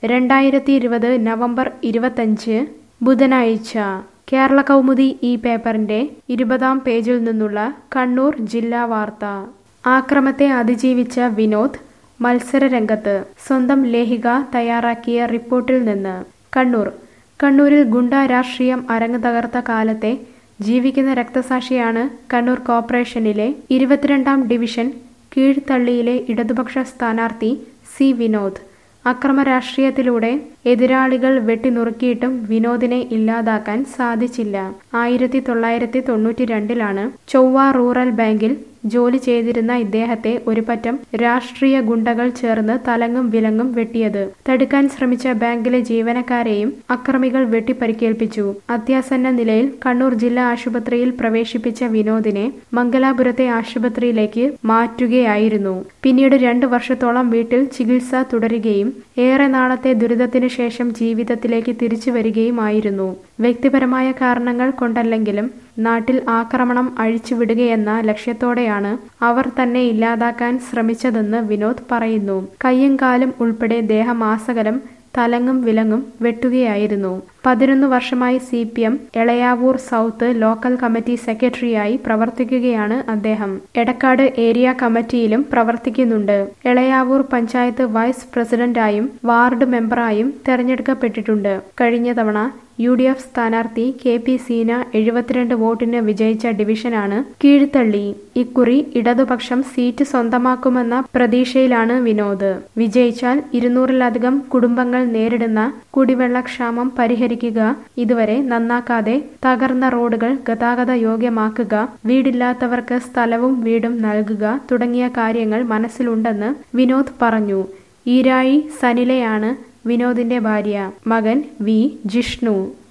രണ്ടായിരത്തി ഇരുപത് നവംബർ ഇരുപത്തഞ്ച് ബുധനാഴ്ച കേരള കൗമുദി ഈ പേപ്പറിന്റെ ഇരുപതാം പേജിൽ നിന്നുള്ള കണ്ണൂർ ജില്ലാ വാർത്ത ആക്രമത്തെ അതിജീവിച്ച വിനോദ് മത്സരരംഗത്ത് സ്വന്തം ലേഖിക തയ്യാറാക്കിയ റിപ്പോർട്ടിൽ നിന്ന് കണ്ണൂർ കണ്ണൂരിൽ ഗുണ്ട രാഷ്ട്രീയം അരങ്ങ് തകർത്ത കാലത്തെ ജീവിക്കുന്ന രക്തസാക്ഷിയാണ് കണ്ണൂർ കോർപ്പറേഷനിലെ ഇരുപത്തിരണ്ടാം ഡിവിഷൻ കീഴ്ത്തള്ളിയിലെ ഇടതുപക്ഷ സ്ഥാനാർത്ഥി സി വിനോദ് അക്രമ രാഷ്ട്രീയത്തിലൂടെ എതിരാളികൾ വെട്ടിനുറുക്കിയിട്ടും വിനോദിനെ ഇല്ലാതാക്കാൻ സാധിച്ചില്ല ആയിരത്തി തൊള്ളായിരത്തി തൊണ്ണൂറ്റി രണ്ടിലാണ് ചൊവ്വ റൂറൽ ബാങ്കിൽ ജോലി ചെയ്തിരുന്ന ഇദ്ദേഹത്തെ ഒരു പറ്റം രാഷ്ട്രീയ ഗുണ്ടകൾ ചേർന്ന് തലങ്ങും വിലങ്ങും വെട്ടിയത് തടുക്കാൻ ശ്രമിച്ച ബാങ്കിലെ ജീവനക്കാരെയും അക്രമികൾ വെട്ടിപ്പരിക്കേൽപ്പിച്ചു അത്യാസന്ന നിലയിൽ കണ്ണൂർ ജില്ലാ ആശുപത്രിയിൽ പ്രവേശിപ്പിച്ച വിനോദിനെ മംഗലാപുരത്തെ ആശുപത്രിയിലേക്ക് മാറ്റുകയായിരുന്നു പിന്നീട് രണ്ടു വർഷത്തോളം വീട്ടിൽ ചികിത്സ തുടരുകയും ഏറെ നാളത്തെ ദുരിതത്തിനു ശേഷം ജീവിതത്തിലേക്ക് തിരിച്ചു വരികയുമായിരുന്നു വ്യക്തിപരമായ കാരണങ്ങൾ കൊണ്ടല്ലെങ്കിലും നാട്ടിൽ ആക്രമണം അഴിച്ചുവിടുകയെന്ന ലക്ഷ്യത്തോടെയാണ് അവർ തന്നെ ഇല്ലാതാക്കാൻ ശ്രമിച്ചതെന്ന് വിനോദ് പറയുന്നു കയ്യും കാലും ഉൾപ്പെടെ ദേഹമാസകലം തലങ്ങും വിലങ്ങും വെട്ടുകയായിരുന്നു പതിനൊന്ന് വർഷമായി C P M Elayavoor south local committee സെക്രട്ടറിയായി പ്രവർത്തിക്കുകയാണ് അദ്ദേഹം എടക്കാട് ഏരിയ കമ്മിറ്റിയിലും പ്രവർത്തിക്കുന്നുണ്ട് എളയാവൂർ പഞ്ചായത്ത് വൈസ് പ്രസിഡന്റായും വാർഡ് മെമ്പറായും തെരഞ്ഞെടുക്കപ്പെട്ടിട്ടുണ്ട് കഴിഞ്ഞ തവണ യു ഡി എഫ് സ്ഥാനാർത്ഥി കെ പി സീന എഴുപത്തിരണ്ട് വോട്ടിന് വിജയിച്ച ഡിവിഷനാണ് കീഴ്ത്തള്ളി ഇക്കുറി ഇടതുപക്ഷം സീറ്റ് സ്വന്തമാക്കുമെന്ന പ്രതീക്ഷയിലാണ് വിനോദ് വിജയിച്ചാൽ ഇരുന്നൂറിലധികം കുടുംബങ്ങൾ നേരിടുന്ന കുടിവെള്ളക്ഷാമം പരിഹരിക്കുക ഇതുവരെ നന്നാക്കാതെ തകർന്ന റോഡുകൾ ഗതാഗത യോഗ്യമാക്കുക വീടില്ലാത്തവർക്ക് സ്ഥലവും വീടും നൽകുക തുടങ്ങിയ കാര്യങ്ങൾ മനസ്സിലുണ്ടെന്ന് വിനോദ് പറഞ്ഞു ഈരായി സനിലയാണ് വിനോദിന്റെ ഭാര്യ മകൻ വി ജിഷ്ണു